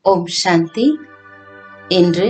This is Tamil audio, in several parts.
ஓம் சாந்தி இன்று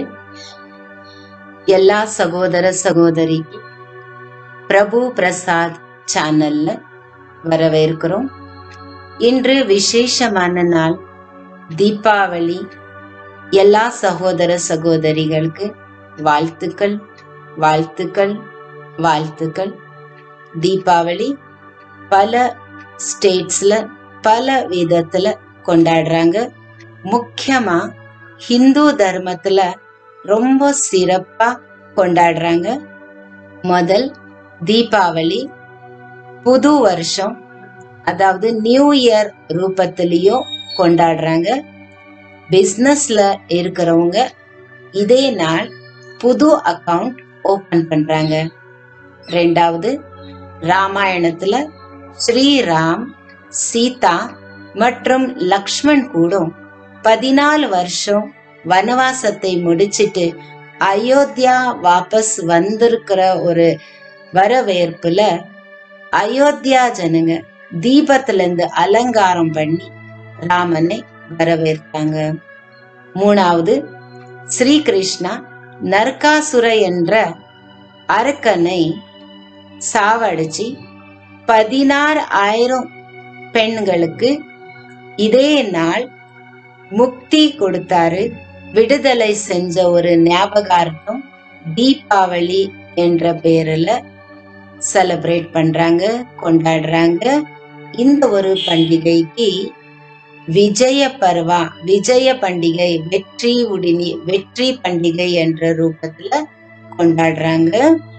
எல்லா சகோதர சகோதரி பிரபு பிரசாத் சேனல்ல வரவேற்கிறோம் இன்று விசேஷமான நாள் தீபாவளி எல்லா சகோதர சகோதரிகளுக்கு வாழ்த்துக்கள் வாழ்த்துக்கள் வாழ்த்துக்கள் தீபாவளி பல ஸ்டேட்ஸ்ல பல விதத்துல கொண்டாடுறாங்க முக்கியமா ஹிந்து தர்மத்துல ரொம்ப சிறப்பா கொண்டாடுறாங்க முதல் தீபாவளி புது வருஷம் அதாவது நியூ இயர் ரூபத்திலையும் கொண்டாடுறாங்க பிசினஸ்ல இருக்கிறவங்க இதே நாள் புது அக்கவுண்ட் ஓபன் பண்றாங்க ரெண்டாவது ராமாயணத்துல ஸ்ரீராம் சீதா மற்றும் லக்ஷ்மண் கூடும் பதினாலு வருஷம் வனவாசத்தை முடிச்சிட்டு அயோத்தியா வாபஸ் வந்திருக்கிற ஒரு வரவேற்புல அயோத்தியா ஜனங்க தீபத்துல இருந்து அலங்காரம் பண்ணி ராமனை வரவேற்றாங்க மூணாவது ஸ்ரீகிருஷ்ணா நர்காசுர என்ற அரக்கனை சாவடிச்சு பதினாறு ஆயிரம் பெண்களுக்கு இதே நாள் முக்தி கொடுத்தாரு விடுதலை செஞ்ச ஒரு ஞாபகார்த்தம் தீபாவளி என்ற பேர்ல செலிப்ரேட் பண்றாங்க கொண்டாடுறாங்க இந்த ஒரு பண்டிகைக்கு விஜய பர்வா விஜய பண்டிகை வெற்றி உடினி வெற்றி பண்டிகை என்ற ரூபத்துல கொண்டாடுறாங்க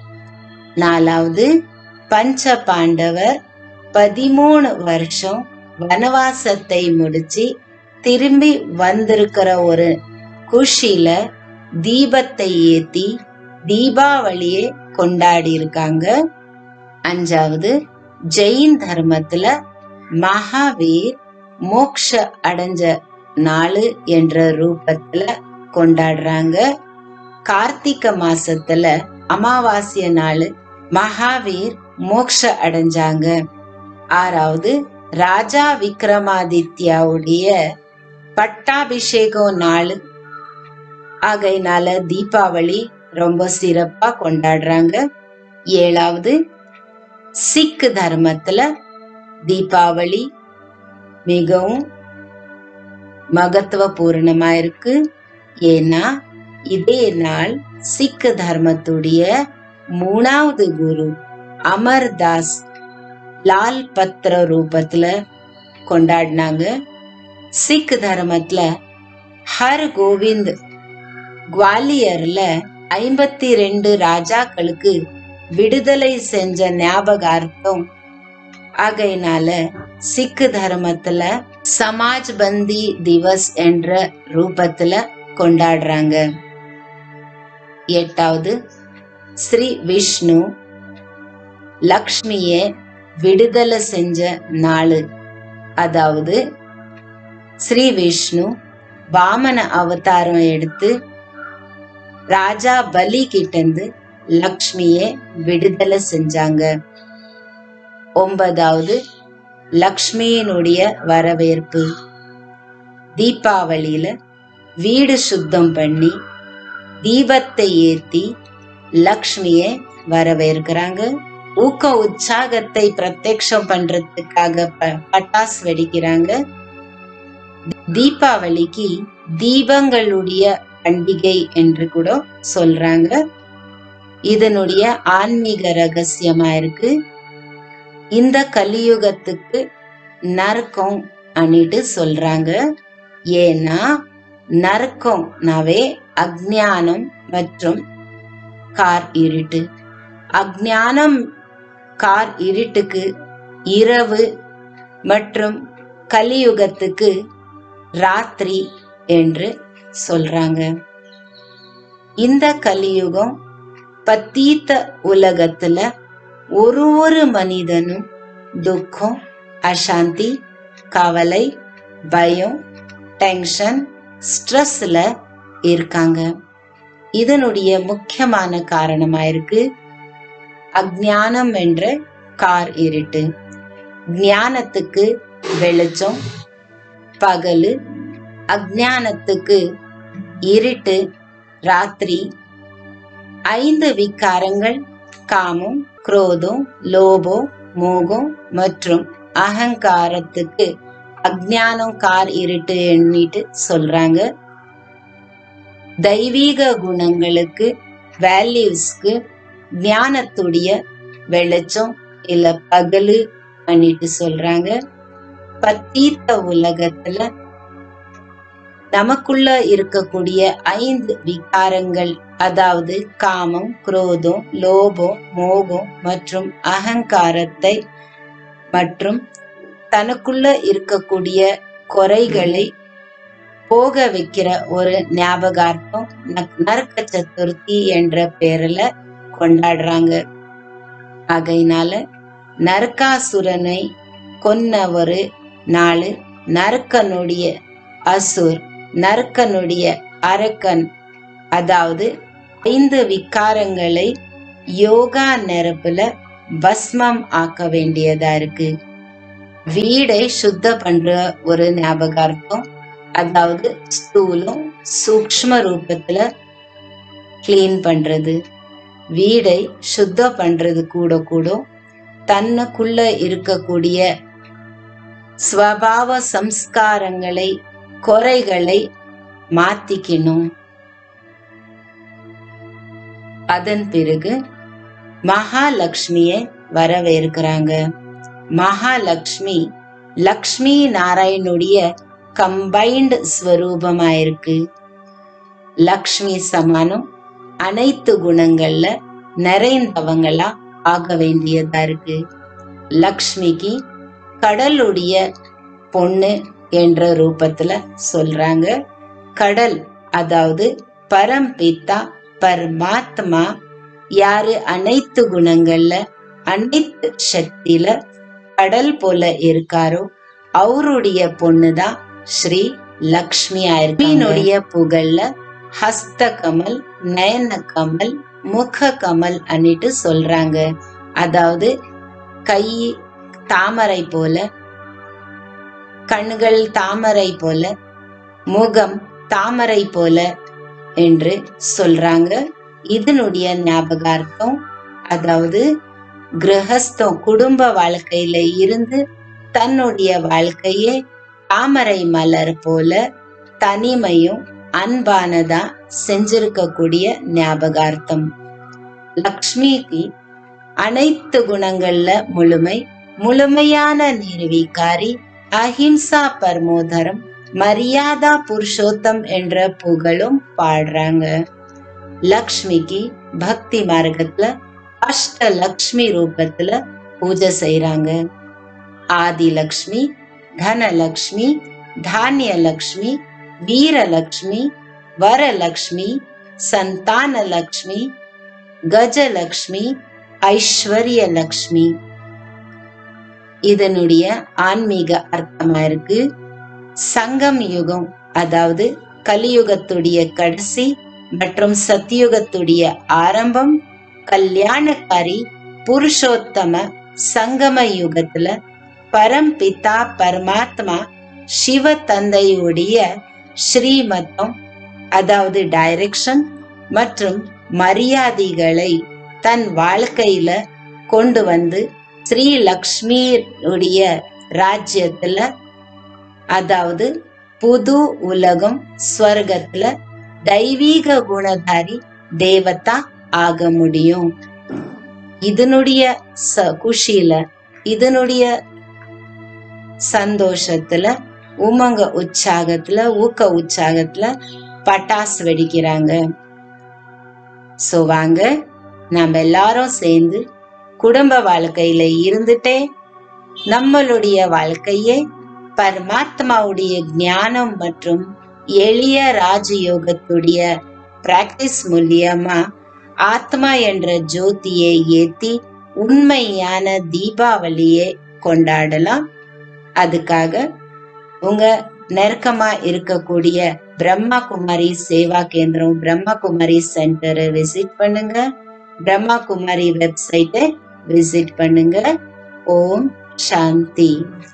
நாலாவது பஞ்ச பாண்டவர் பதிமூணு வருஷம் வனவாசத்தை முடிச்சு திரும்பி வந்திருக்கிற ஒரு குஷில தீபத்தை ஏத்தி தீபாவளியை கொண்டாடி இருக்காங்க அஞ்சாவது ஜெயின் தர்மத்துல மகாவீர் மோக்ஷ அடைஞ்ச நாளு என்ற ரூபத்துல கொண்டாடுறாங்க கார்த்திகை மாசத்துல அமாவாசிய நாள் மகாவீர் மோக்ஷ அடைஞ்சாங்க ஆறாவது ராஜா விக்ரமாதித்யாவுடைய பட்டாபிஷேகம் நாள் ஆகையினால தீபாவளி ரொம்ப சிறப்பா கொண்டாடுறாங்க ஏழாவது சிக் தர்மத்துல தீபாவளி மிகவும் மகத்துவ பூர்ணமா இருக்கு ஏன்னா இதே நாள் சிக் தர்மத்துடைய மூணாவது குரு அமர்தாஸ் லால் பத்ர ரூபத்துல கொண்டாடினாங்க சிக் தர்மத்துல ஹர் கோவிந்த் குவாலியர்ல ஐம்பத்தி ரெண்டு ராஜாக்களுக்கு விடுதலை செஞ்ச ஞாபகார்த்தம் ஆகையினால சிக் தர்மத்துல சமாஜ் பந்தி திவஸ் என்ற ரூபத்துல கொண்டாடுறாங்க எட்டாவது ஸ்ரீ விஷ்ணு லக்ஷ்மிய விடுதலை செஞ்ச நாள் அதாவது ஸ்ரீ விஷ்ணு வாமன அவதாரம் எடுத்து ராஜா பலி கிட்டந்து லக்ஷ்மிய விடுதலை செஞ்சாங்க ஒன்பதாவது லக்ஷ்மியினுடைய வரவேற்பு தீபாவளியில வீடு சுத்தம் பண்ணி தீபத்தை ஏத்தி லக்ஷ்மிய வரவேற்கிறாங்க ஊக்க உற்சாகத்தை பிரத்யக்ஷம் பண்றதுக்காக பட்டாஸ் வெடிக்கிறாங்க தீபாவளிக்கு தீபங்களுடைய பண்டிகை என்று கூட சொல்றாங்க இதனுடைய ஆன்மீக ரகசியமா இருக்கு இந்த கலியுகத்துக்கு நரக்கம் அன்னிட்டு சொல்றாங்க ஏன்னா நரக்கம்னாவே அஜ்ஞானம் மற்றும் கார் இருட்டு அஜ்ஞானம் கார் இருட்டுக்கு இரவு மற்றும் கலியுகத்துக்கு ராத்திரி என்று சொல்றாங்க இந்த கலியுகம் பத்தீத்த உலகத்துல ஒரு ஒரு மனிதனும் துக்கம் அசாந்தி கவலை பயம் டென்ஷன் ஸ்ட்ரெஸ்ல இருக்காங்க இதனுடைய முக்கியமான காரணமா இருக்கு அஜ்ஞானம் என்ற கார் இருட்டு ஞானத்துக்கு வெளிச்சம் பகலு அஜ்ஞானத்துக்கு இருட்டு ராத்திரி ஐந்து விகாரங்கள் காமம் குரோதம் லோபம் மோகம் மற்றும் அகங்காரத்துக்கு அஜ்ஞானம் கார் இருட்டு எண்ணிட்டு சொல்றாங்க தெய்வீக குணங்களுக்கு வேல்யூஸ்க்கு ஞானத்துடைய வெளிச்சம் இல்ல பகலு பண்ணிட்டு சொல்றாங்க பத்தீத்த உலகத்துல நமக்குள்ள இருக்கக்கூடிய ஐந்து விகாரங்கள் அதாவது காமம் குரோதம் லோபம் மோகம் மற்றும் அகங்காரத்தை மற்றும் தனக்குள்ள இருக்கக்கூடிய குறைகளை போக வைக்கிற ஒரு ஞாபகார்த்தம் ந- நரக சதுர்த்தி என்ற பேர்ல கொண்டாடுறாங்க ஆகையினால நரகாசுரனை கொன்ன ஒரு நாள் நரக்கனுடைய அசுர் நரக்கனுடைய அரக்கன் அதாவது ஐந்து விகாரங்களை யோகா நெருப்புல பஸ்மம் ஆக்க வேண்டியதா இருக்கு வீடை சுத்த பண்ற ஒரு ஞாபகார்த்தம் அதாவது ஸ்தூலம் சூக்ஷ்ம ரூபத்துல கிளீன் பண்றது வீடை சுத்த பண்றது கூட கூட தன்னுக்குள்ள இருக்கக்கூடிய ஸ்வபாவ சம்ஸ்காரங்களை குறைகளை மாத்திக்கணும் அதன் பிறகு மகாலட்சுமியை வரவேற்கிறாங்க மகாலட்சுமி லக்ஷ்மி நாராயணுடைய கம்பைன்டு ஸ்வரூபமாயிருக்கு லக்ஷ்மி சமானம் அனைத்து குணங்கள்ல நிறைந்தவங்களா ஆக வேண்டியதா இருக்கு லக்ஷ்மிக்கு கடலுடைய பொண்ணு என்ற ரூபத்துல சொல்றாங்க கடல் அதாவது பரம்பிதா பரமாத்மா யாரு அனைத்து குணங்கள்ல அனைத்து சக்தியில கடல் போல இருக்காரோ அவருடைய பொண்ணுதான் ஸ்ரீ லக்ஷ்மி ஆயிருக்கனுடைய புகழ்ல ஹஸ்த கமல் நயன கமல் முக கமல் அன்னிட்டு சொல்றாங்க அதாவது கை தாமரை போல கண்கள் தாமரை போல முகம் தாமரை போல என்று சொல்றாங்க இதனுடைய ஞாபகார்த்தம் அதாவது கிரகஸ்தம் குடும்ப வாழ்க்கையில இருந்து தன்னுடைய வாழ்க்கையே தாமரை மலர் போல தனிமையும் அன்பானதா செஞ்சிருக்கக்கூடிய ஞாபகார்த்தம் லக்ஷ்மிக்கு அனைத்து குணங்கள்ல முழுமை முழுமையான நிர்வீகாரி அஹிம்சா பரமோதரம் மரியாதா புருஷோத்தம் என்ற புகழும் பாடுறாங்க லக்ஷ்மிக்கு பக்தி மார்க்கத்துல அஷ்ட லக்ஷ்மி ரூபத்துல பூஜை செய்றாங்க ஆதி லக்ஷ்மி தனலக்ஷ்மி தானிய லக்ஷ்மி வீரலக்ஷ்மி வரலக்ஷ்மி சந்தான லக்ஷ்மி கஜலக்ஷ்மி ஐஸ்வர்ய லக்ஷ்மி இதனுடைய ஆன்மீக அர்த்தமா இருக்கு சங்கம் யுகம் அதாவது கலியுகத்துடைய கடைசி மற்றும் சத்தியுகத்துடைய ஆரம்பம் கல்யாணக்காரி புருஷோத்தம சங்கம யுகத்துல பரம்பிதா பரமாத்மா சிவ தந்தையுடைய ஸ்ரீமத்தம் அதாவது டைரக்ஷன் மற்றும் மரியாதைகளை தன் வாழ்க்கையில கொண்டு வந்து ஸ்ரீ லக்ஷ்மியுடைய ராஜ்யத்துல அதாவது புது உலகம் ஸ்வர்கத்துல தெய்வீக குணதாரி தேவதா ஆக முடியும் இதனுடைய ச குஷியில இதனுடைய சந்தோஷத்துல உமங்க உற்சாகத்துல ஊக்க உற்சாகத்துல பட்டாசு வெடிக்கிறாங்க சோ வாங்க நம்ம எல்லாரும் சேர்ந்து குடும்ப வாழ்க்கையில இருந்துட்டே நம்மளுடைய வாழ்க்கையை பரமாத்மாவுடைய ஞானம் மற்றும் எளிய ராஜயோகத்துடைய பிராக்டிஸ் மூலியமா ஆத்மா என்ற ஜோதியை ஏத்தி உண்மையான தீபாவளியை கொண்டாடலாம் அதுக்காக உங்க நெருக்கமா இருக்கக்கூடிய பிரம்மா குமாரி சேவா கேந்திரம் பிரம்மா குமாரி சென்டரை விசிட் பண்ணுங்க பிரம்மா குமாரி வெப்சைட்டை விசிட் பண்ணுங்க ஓம் சாந்தி